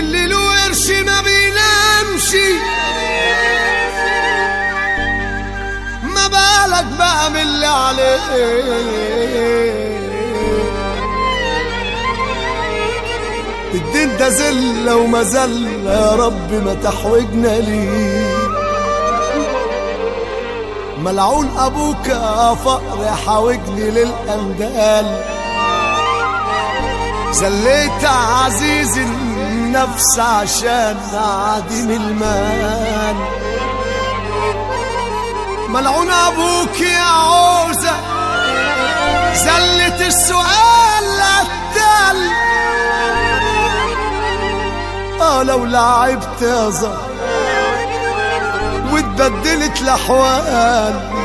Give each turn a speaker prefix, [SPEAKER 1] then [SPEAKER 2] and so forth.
[SPEAKER 1] اللي له قرش ما بينامش ما بالك بقى من اللي عليه الدين ده زلة وما زل يا رب ما تحوجنا ليه ملعون ابوك يا فقر حاوجني للاندال زليت عزيز النفس عشان عديم المال ملعون ابوك يا عوزة زلت السؤال التال اه لو لعبت يا زهر واتبدلت الاحوال